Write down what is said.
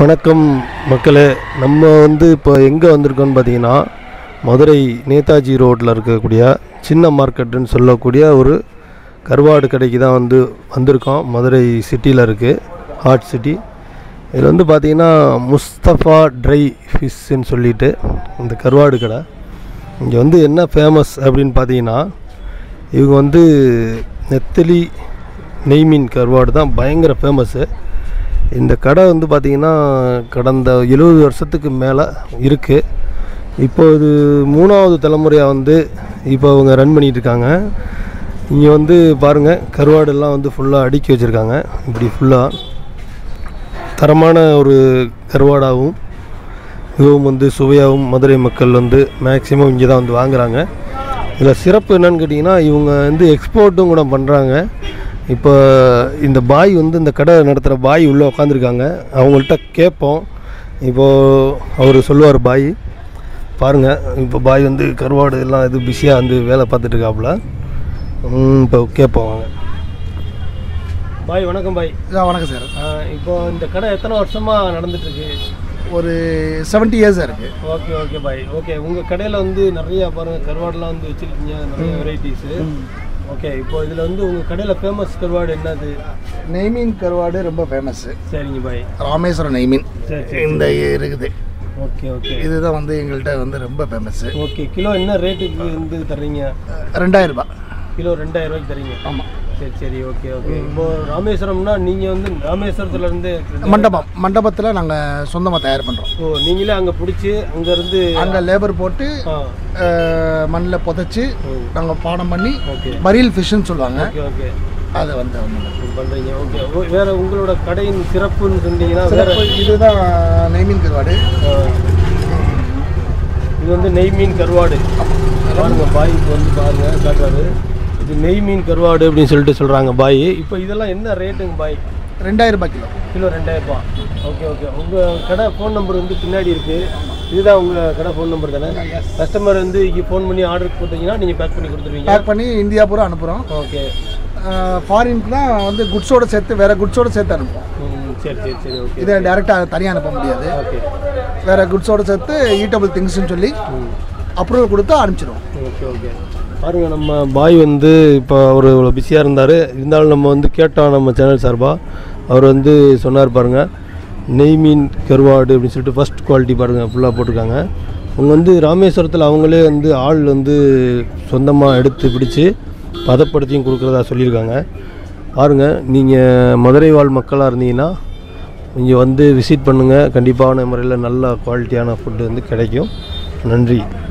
வணக்கம் மக்களே நம்ம வந்து இப்போ எங்கே வந்திருக்கோம்னு பார்த்தீங்கன்னா மதுரை நேதாஜி ரோட்டில் இருக்கக்கூடிய சின்ன மார்க்கெட்டுன்னு சொல்லக்கூடிய ஒரு கருவாடு கடைக்கு தான் வந்து வந்திருக்கோம் மதுரை சிட்டியில் இருக்குது ஹாட் சிட்டி இதில் வந்து பார்த்தீங்கன்னா முஸ்தஃபா ட்ரை ஃபிஷ்ஷுன்னு சொல்லிட்டு இந்த கருவாடு கடை இங்கே வந்து என்ன ஃபேமஸ் அப்படின்னு பார்த்தீங்கன்னா இவங்க வந்து நெத்தலி நெய்மீன் கருவாடு தான் பயங்கர ஃபேமஸ்ஸு இந்த கடை வந்து பார்த்திங்கன்னா கடந்த எழுபது வருஷத்துக்கு மேலே இருக்குது இப்போ இது மூணாவது தலைமுறையாக வந்து இப்போ அவங்க ரன் பண்ணிகிட்டு இருக்காங்க இங்கே வந்து பாருங்கள் கருவாடெல்லாம் வந்து ஃபுல்லாக அடுக்கி வச்சுருக்காங்க இப்படி ஃபுல்லாக தரமான ஒரு கருவாடாகவும் மிகவும் வந்து சுவையாகவும் மதுரை மக்கள் வந்து மேக்ஸிமம் இங்கே தான் வந்து வாங்குறாங்க இதில் சிறப்பு என்னன்னு கேட்டிங்கன்னா இவங்க வந்து எக்ஸ்போர்ட்டும் கூட பண்ணுறாங்க இப்போ இந்த பாய் வந்து இந்த கடை நடத்துகிற பாய் உள்ளே உட்காந்துருக்காங்க அவங்கள்ட்ட கேட்போம் இப்போது அவர் சொல்லுவார் பாய் பாருங்கள் இப்போ பாய் வந்து கருவாடு எல்லாம் இது பிஸியாக வந்து வேலை பார்த்துட்டு இருக்காப்புல ம், இப்போ கேட்போம் வாங்க பாய் வணக்கம் பாய் ஆ வணக்கம் சார் இப்போ இந்த கடை எத்தனை வருஷமாக நடந்துட்டுருக்கு ஒரு செவன்ட்டி இயர்ஸாக இருக்குது ஓகே ஓகே பாய் ஓகே உங்கள் கடையில் வந்து நிறைய பாருங்கள் கருவாடுலாம் வந்து வச்சுருக்கீங்க நிறைய வெரைட்டிஸு ஓகே இப்போ இதில் வந்து உங்கள் கடையில் ஃபேமஸ் கருவாடு என்னது நெய்மீன் கருவாடு ரொம்ப ஃபேமஸ்ஸு சரிங்க பாய் ராமேஸ்வரம் நெய்மீன் சரி சரி இந்த இருக்குது ஓகே ஓகே இதுதான் வந்து எங்கள்கிட்ட வந்து ரொம்ப ஃபேமஸ்ஸு ஓகே கிலோ என்ன ரேட்டுக்கு வந்து தர்றீங்க ரெண்டாயிரம் ரூபாய் கிலோ ரெண்டாயிரம் ரூபாய்க்கு தரீங்க ஆமாம் சரி சரி ஓகே ஓகே இப்போ ராமேஸ்வரம்னா நீங்கள் வந்து ராமேஸ்வரத்துலேருந்து மண்டபம் மண்டபத்தில் நாங்கள் சொந்தமாக தயார் பண்ணுறோம் ஓ நீங்களே அங்கே பிடிச்சி அங்கேருந்து அங்கே லேபர் போட்டு ஆ மண்ணில் புதைச்சி நாங்கள் பாடம் பண்ணி ஓகே மரியல் ஃபிஷ்ஷுன்னு சொல்லுவாங்க ஓகே ஓகே அதை வந்து பண்ணுறீங்க ஓகே ஓ, வேற உங்களோட கடையின் சிறப்புன்னு சொன்னீங்கன்னா வேற சிறப்பு இதுதான் நெய்மீன் கருவாடு ஆ. இது வந்து நெய் மீன் கருவாடு பாருங்க பாய் இப்போ வந்து பாருங்க காட்டுறாரு இது நெய் மீன் கருவாடு அப்படின்னு சொல்லிட்டு சொல்கிறாங்க பாய் இப்போ இதெல்லாம் என்ன ரேட்டுங்க பாய் ரெண்டாயிரம் ரூபாய் கிலோ கிலோ ரெண்டாயிரம் ரூபாய் ஓகே ஓகே உங்கள் கடை ஃபோன் நம்பர் வந்து பின்னாடி இருக்குது இதுதான் உங்கள் கடை ஃபோன் நம்பர் தானே கஸ்டமர் வந்து இங்கே ஃபோன் பண்ணி ஆர்டர் போட்டிங்கன்னா நீங்கள் பேக் பண்ணி கொடுத்துருவீங்க பேக் பண்ணி இந்தியா பூரா அனுப்புகிறோம் ஓகே ஃபாரினுக்கு தான் வந்து குட்ஸோட சேர்த்து வேறு குட்ஸோட சேர்த்து அனுப்புவோம் ம், சரி சரி சரி ஓகே இதை டேரெக்டாக தனியாக அனுப்ப முடியாது ஓகே வேற குட்ஸோட சேர்த்து ஈட்டபிள் திங்ஸ்னு சொல்லி அப்ரூவல் கொடுத்து அனுப்பிச்சிடுவோம் ஓகே ஓகே பாருங்கள் நம்ம பாய் வந்து இப்போ அவர் இவ்வளோ பிஸியாக இருந்தார் இருந்தாலும் நம்ம வந்து கேட்டோம் நம்ம சேனல் சார்பாக அவர் வந்து சொன்னார் பாருங்கள் நெய் மீன் கருவாடு அப்படின்னு சொல்லிட்டு ஃபஸ்ட் குவாலிட்டி பாருங்கள் ஃபுல்லாக போட்டிருக்காங்க அவங்க வந்து ராமேஸ்வரத்தில் அவங்களே வந்து ஆள் வந்து சொந்தமாக எடுத்து பிடிச்சி பதப்படுத்தியும் கொடுக்குறதா சொல்லியிருக்காங்க பாருங்கள் நீங்கள் மதுரை வாழ் மக்களாக இருந்தீங்கன்னா இங்கே வந்து விசிட் பண்ணுங்கள் கண்டிப்பான முறையில் நல்ல குவாலிட்டியான ஃபுட்டு வந்து கிடைக்கும் நன்றி